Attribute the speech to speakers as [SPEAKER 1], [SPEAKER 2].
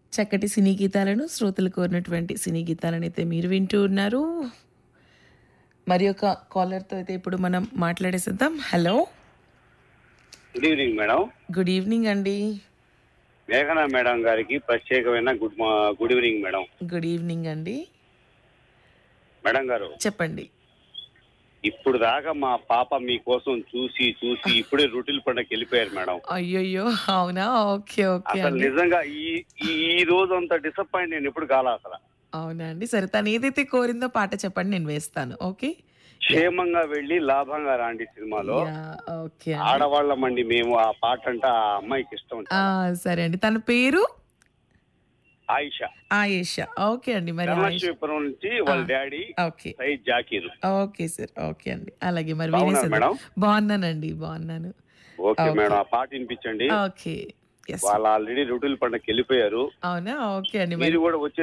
[SPEAKER 1] చక్కటి సినీ గీతాలను శ్రోతలు కోరినటువంటి సినీ గీతాలను అయితే మీరు వింటూ ఉన్నారు మరి ఒక కాలర్తో అయితే ఇప్పుడు మనం మాట్లాడేసేద్దాం hello
[SPEAKER 2] good evening madam
[SPEAKER 1] good evening అండి
[SPEAKER 2] మేఘనా మేడం గారికి ప్రత్యేకమైన గుడ్ మా good evening madam
[SPEAKER 1] good evening అండి
[SPEAKER 2] మేడం గారు
[SPEAKER 1] చెప్పండి
[SPEAKER 2] ఇప్పుడు దాకా మా పాప మీకోసం చూసి చూసి ఇప్పుడే రొటీల్ పండుగకి వెళ్ళిపోయారు మేడం
[SPEAKER 1] అయ్యయ్యో అవునా ఓకే ఓకే
[SPEAKER 2] అసలు
[SPEAKER 1] అండి
[SPEAKER 2] నిజంగా ఈ ఈ ఈ రోజు అంత డిసప్పాయింట్ నేను ఎప్పుడు కాల అసలు
[SPEAKER 1] అవునా అండి సరే తను ఏదైతే కోరిందో పాట చెప్పండి నేను వేస్తాను ఓకే
[SPEAKER 2] క్షేమంగా వెళ్ళి లాభంగా రాండి సినిమాలో
[SPEAKER 1] యా, ఓకే అండి
[SPEAKER 2] ఆడవాళ్ళమండి మేము ఆ పాట అంటే ఆ అమ్మాయికి ఇష్టం
[SPEAKER 1] ఆ, సరే అండి తన పేరు
[SPEAKER 2] ఆయిషా
[SPEAKER 1] ఆయేషా ఓకే అండి మరి ఆయేషా
[SPEAKER 2] ధర్మశ్రీపురం నుంచి వాళ్ళ
[SPEAKER 1] ఆ.
[SPEAKER 2] Daddy
[SPEAKER 1] okay
[SPEAKER 2] Syed Zakir
[SPEAKER 1] okay sir okay అండి అలాగే మరి
[SPEAKER 2] బాగున్నారు
[SPEAKER 1] వినేసేద్దాం
[SPEAKER 2] మేడం
[SPEAKER 1] బాగున్నానండి బాగున్నాను
[SPEAKER 2] ఓకే
[SPEAKER 1] ఓకే.
[SPEAKER 2] మేడం ఆ పాట వినిపించండి
[SPEAKER 1] ఓకే ఎస్
[SPEAKER 2] వాళ్ళు ఆల్రెడీ రొటీల్ పండుగకి వెళ్ళిపోయారు
[SPEAKER 1] అవునా ఓకే అండి మరి
[SPEAKER 2] మీరు కూడా వచ్చే